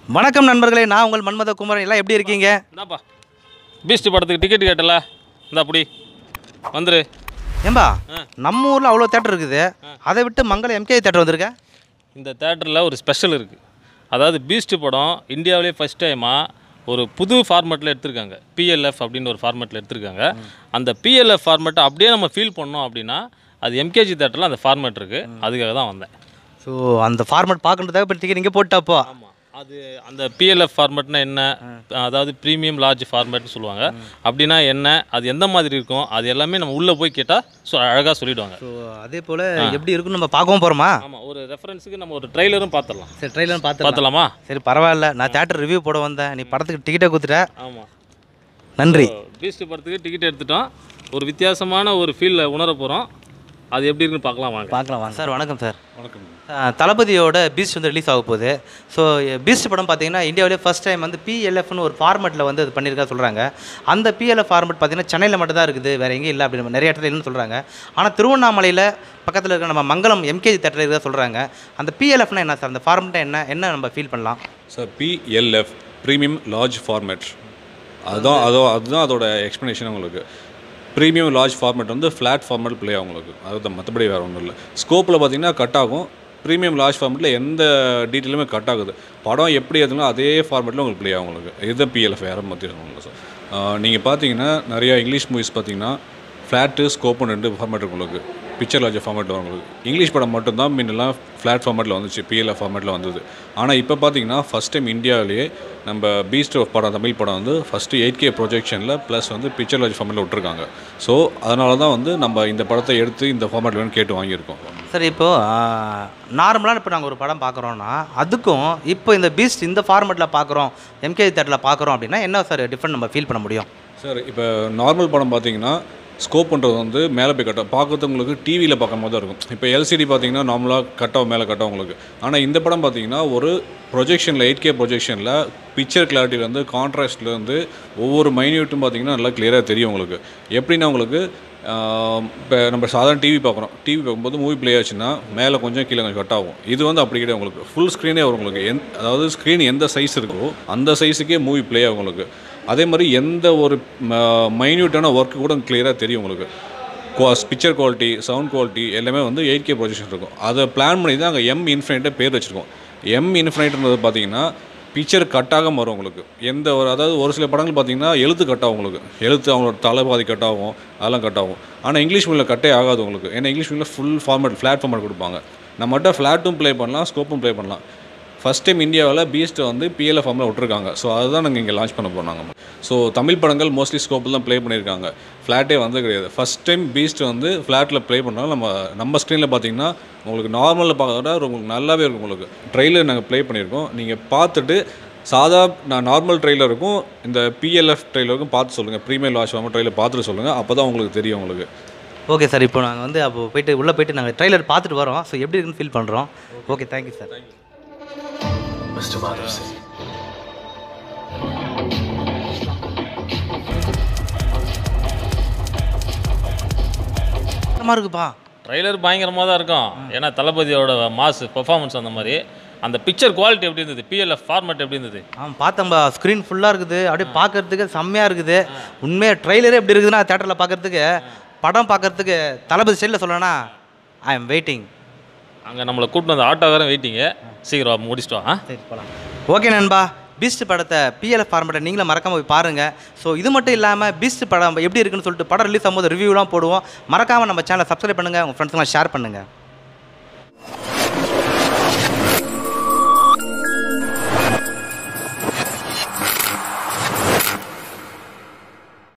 வணக்கம் நண்பர்களே நான் உங்கள் மன்மத குமரன் எல்லாம் எப்படி இருக்கீங்க இந்தாப்பா பீஸ்ட் படத்துக்கு டிக்கெட் கேட்டல இந்தா அப்படி வந்துரு ஏம்பா நம்ம ஊரில் அவ்வளோ தேட்டர் இருக்குது அதை விட்டு மங்கள எம்கே தேட்டர் வந்திருக்க இந்த தேட்டரில் ஒரு ஸ்பெஷல் இருக்குது அதாவது பீஸ்ட் படம் இந்தியாவிலே ஃபஸ்ட் டைமாக ஒரு புது ஃபார்மேட்டில் எடுத்திருக்காங்க பிஎல்எஃப் அப்படின்னு ஒரு ஃபார்மேட்டில் எடுத்திருக்காங்க அந்த பிஎல்எஃப் ஃபார்மேட்டை அப்படியே நம்ம ஃபீல் பண்ணோம் அப்படின்னா அது எம்கேஜி தேட்டரில் அந்த ஃபார்மேட் இருக்குது அதுக்காக தான் வந்தேன் ஸோ அந்த ஃபார்மேட் பார்க்கறதுக்காக இப்போ டிக்கெட் இங்கே போட்டாப்போ ஆமாம் அது அந்த பிஎல்எஃப் ஃபார்மேட்னா என்ன அதாவது ப்ரீமியம் லார்ஜ் ஃபார்மேட்னு சொல்லுவாங்க அப்படின்னா என்ன அது எந்த மாதிரி இருக்கும் அது எல்லாமே நம்ம உள்ளே போய் கேட்டால் ஸோ அழகாக சொல்லிடுவாங்க ஸோ அதே போல் எப்படி இருக்குன்னு நம்ம பார்க்கவும் போகிறோமா ஆமாம் ஒரு ரெஃபரன்ஸுக்கு நம்ம ஒரு ட்ரைலரும் பார்த்துடலாம் சரி ட்ரெயிலர் பார்த்து பார்த்துலாமா சரி பரவாயில்ல நான் தேட்டர் ரிவ்யூ போட வந்தேன் நீ படத்துக்கு டிக்கெட்டை கொடுத்துட்ட ஆமாம் நன்றி பீஸ்ட் படத்துக்கு டிக்கெட் எடுத்துட்டோம் ஒரு வித்தியாசமான ஒரு ஃபீலில் உணர போகிறோம் அது எப்படி இருக்குன்னு பார்க்கலாம் வாங்க பார்க்கலாம் வாங்க சார் வணக்கம் சார் வணக்கம் அஹ், தளபதியோட பீஸ்ட் வந்து ரிலீஸ் ஆக போகுது ஸோ பீஸ்ட் படம் பார்த்தீங்கன்னா இந்தியாவிலே ஃபஸ்ட் டைம் வந்து பிஎல்எஃப்னு ஒரு ஃபார்மெட்டில் வந்து அது பண்ணியிருக்கா சொல்கிறாங்க அந்த பிஎல்எஃப் ஃபார்மெட் பார்த்தீங்கன்னா சென்னையில் மட்டும் தான் இருக்குது வேறு எங்கேயும் இல்லை அப்படின்னு நிறைய இடத்துல இல்லைன்னு சொல்கிறாங்க ஆனால் திருவண்ணாமலையில் பக்கத்தில் இருக்கிற நம்ம மங்களம் எம்கேஜி தேட்டர் இருக்கா சொல்கிறாங்க அந்த பிஎல்எஃப்னா என்ன சார் அந்த ஃபார்மெட்டை என்ன என்ன நம்ம ஃபீல் பண்ணலாம் sir PLF premium large format அதுதான் அதோ அதுதான் அதோட எக்ஸ்ப்ளனேஷன் உங்களுக்கு ப்ரீமியம் லார்ஜ் ஃபார்மேட் வந்து ஃப்ளாட் ஃபார்மேட் ப்ளே ஆகும் உங்களுக்கு அதுதான் மற்றபடி வேறு ஒன்றும் இல்லை ஸ்கோப்பில் பார்த்தீங்கன்னா கட் ஆகும் ப்ரீமியம் லார்ஜ் ஃபார்மேட்டில் எந்த டீட்டெயிலுமே கட் ஆகுது படம் எப்படி எதுனா அதே ஃபார்மேட்டில் உங்களுக்கு ப்ளே ஆகும் உங்களுக்கு இதுதான் பிஎல்எஃப் வேறு மாதிரி உங்களுக்கு சார் நீங்கள் பார்த்தீங்கன்னா நிறையா இங்கிலீஷ் மூவிஸ் பார்த்தீங்கன்னா ஃப்ளாட்டு ஸ்கோப்புன்னு ரெண்டு ஃபார்மேட் இருக்கும் உங்களுக்கு பிக்சர் லார்ஜ் ஃபார்மேட் வரும் உங்களுக்கு இங்கிலீஷ் படம் மட்டும்தான் முன்னெல்லாம் ஃப்ளாட் ஃபார்மேட்டில் வந்துச்சு பிஎல்எஃப் ஃபார்மேட்டில் வந்தது ஆனால் இப்போ பார்த்தீங்கன்னா ஃபஸ்ட் டைம் இந்தியாவிலேயே நம்ம பீஸ்ட் ஆஃப் படம் தமிழ் படம் வந்து ஃபஸ்ட்டு எயிட் கே ப்ரொஜெக்ஷனில் ப்ளஸ் வந்து பிக்சர் லார்ஜ் ஃபார்மேட்டில் விட்டுருக்காங்க ஸோ அதனால தான் வந்து நம்ம இந்த படத்தை எடுத்து இந்த ஃபார்மேட் வேணும்னு கேட்டு வாங்கியிருக்கோம் சார் இப்போது நார்மலாக இப்போ நாங்கள் ஒரு படம் பார்க்குறோன்னா அதுக்கும் இப்போ இந்த பீஸ்ட் இந்த ஃபார்மெட்டில் பார்க்குறோம் எம்கேஜி தேட்டரில் பார்க்குறோம் அப்படின்னா என்ன சார் டிஃப்ரெண்ட் நம்ம ஃபீல் பண்ண முடியும் சார் இப்போ நார்மல் படம் பார்த்தீங்கன்னா ஸ்கோப்ன்றது வந்து மேலே போய் கட்டும் பார்க்கறது உங்களுக்கு டிவியில் பார்க்கும் போது தான் இருக்கும் இப்போ எல்சிடி பார்த்தீங்கன்னா நார்மலாக கட்டாகும் மேலே கட்டாகும் உங்களுக்கு ஆனால் இந்த படம் பார்த்தீங்கன்னா ஒரு ப்ரொஜெக்ஷனில் எயிட் கே ப்ரொஜெக்ஷனில் பிக்சர் கிளாரிட்டிலேருந்து கான்ட்ராஸ்ட்லேருந்து ஒவ்வொரு மைன்யூட்டும் பார்த்தீங்கன்னா நல்லா கிளியராக தெரியும் உங்களுக்கு எப்படின்னா உங்களுக்கு இப்போ நம்ம சாதாரண டிவி பார்க்குறோம் டிவி பார்க்கும்போது மூவி ப்ளே ஆச்சுன்னா மேலே கொஞ்சம் கீழே கொஞ்சம் கட் ஆகும் இது வந்து அப்படி கிடையாது உங்களுக்கு ஃபுல் ஸ்க்ரீனே வரும் உங்களுக்கு எந் அதாவது ஸ்க்ரீன் எந்த சைஸ் இருக்கோ அந்த சைஸுக்கே மூவி ப்ளே ஆகும் உங்களுக்கு அதே மாதிரி எந்த ஒரு மைன்யூட்டான ஒர்க்கு கூட கிளியராக தெரியும் உங்களுக்கு பிக்சர் குவாலிட்டி சவுண்ட் குவாலிட்டி எல்லாமே வந்து எயிட் கே ப்ரொஜெக்ஷன் இருக்கும் அதை பிளான் பண்ணி தான் அங்கே எம் இன்ஃபினைட்டை பேர் வச்சுருக்கோம் எம் இன்ஃபினைட்ன்றது பார்த்தீங்கன்னா பிக்சர் கட் ஆகாம வரும் உங்களுக்கு எந்த ஒரு அதாவது ஒரு சில படங்கள் பார்த்தீங்கன்னா எழுத்து கட் ஆகும் உங்களுக்கு எழுத்து அவங்களோட தலைபாதி கட் ஆகும் அதெல்லாம் கட் ஆகும் ஆனால் இங்கிலீஷ் மீடியில் கட்டே ஆகாது உங்களுக்கு ஏன்னா இங்கிலீஷ் மீடியில் ஃபுல் ஃபார்மேட் ஃப்ளாட் ஃபார்மேட் கொடுப்பாங்க நம்மகிட்ட ஃப்ளாட்டும் ப்ளே பண்ணலாம் ஸ்கோப்பும் ப்ளே பண்ணலாம் ஃபஸ்ட் டைம் இந்தியாவில் பீஸ்ட்டை வந்து பிஎல்எஃப் ஃபார்மில் விட்டுருக்காங்க ஸோ அதுதான் நாங்கள் இங்கே லான்ச் பண்ண போனாங்க ஸோ தமிழ் படங்கள் மோஸ்ட்லி ஸ்கோப்பில் தான் ப்ளே பண்ணியிருக்காங்க ஃப்ளாட்டே வந்து கிடையாது ஃபஸ்ட் டைம் பீஸ்ட் வந்து ஃப்ளாட்டில் ப்ளே பண்ணாலும் நம்ம நம்ம ஸ்க்ரீனில் பார்த்தீங்கன்னா உங்களுக்கு நார்மலில் பார்க்கறத விட உங்களுக்கு நல்லாவே இருக்கும் உங்களுக்கு ட்ரெய்லர் நாங்கள் ப்ளே பண்ணியிருக்கோம் நீங்கள் பார்த்துட்டு சாதா நான் நார்மல் ட்ரெய்லருக்கும் இந்த பிஎல்எஃப் ட்ரெய்லருக்கும் பார்த்து சொல்லுங்கள் ப்ரீமியர் லான்ச் ஃபார்ம் ட்ரெய்லர் பார்த்துட்டு சொல்லுங்கள் அப்போ தான் உங்களுக்கு தெரியும் உங்களுக்கு ஓகே சார் இப்போ நாங்கள் வந்து அப்போ போயிட்டு உள்ளே போயிட்டு நாங்கள் ட்ரைலர் பார்த்துட்டு வரோம் ஸோ எப்படி இருக்குன்னு ஃபீல் பண்ணுறோம் okay thank you sir Mr. Madhav Singh. பயங்கரமாக இருக்குப்பா ட்ரைலர் பயங்கரமாக தான் இருக்கும் ஏன்னா தளபதியோட மாஸ் பெர்ஃபார்மன்ஸ் அந்த மாதிரி அந்த பிக்சர் குவாலிட்டி எப்படி இருந்தது பிஎல்எஃப் ஃபார்மேட் எப்படி இருந்தது ஆ பார்த்தம்பா ஸ்க்ரீன் ஃபுல்லாக இருக்குது அப்படியே பார்க்கறதுக்கு செம்மையாக இருக்குது உண்மையாக ட்ரெய்லரே எப்படி இருக்குதுன்னா தேட்டரில் பார்க்கறதுக்கு படம் பார்க்கறதுக்கு தளபதி ஸ்டைலில் சொல்லணும்னா ஐ எம் வெயிட்டிங் அங்கே நம்மளை கூப்பிட்டு வந்த ஆட்டோக்காரன் வெயிட்டிங்கு சீக்கிரம் முடிச்சிட்டு வா ஆ? சரி போகலாம் ஓகே நண்பா பீஸ்ட் படத்தை பிஎல்எஃப் ஃபார்மெட்டை நீங்களும் மறக்காமல் போய் பாருங்கள் ஸோ இது மட்டும் இல்லாமல் பீஸ்ட் படம் எப்படி இருக்குன்னு சொல்லிட்டு படம் ரிலீஸ் ஆகும்போது ரிவ்யூலாம் போடுவோம் மறக்காமல் நம்ம சேனலை சப்ஸ்கிரைப் பண்ணுங்கள் உங்கள் ஃப்ரெண்ட்ஸ்லாம் ஷேர் பண்ணுங்கள்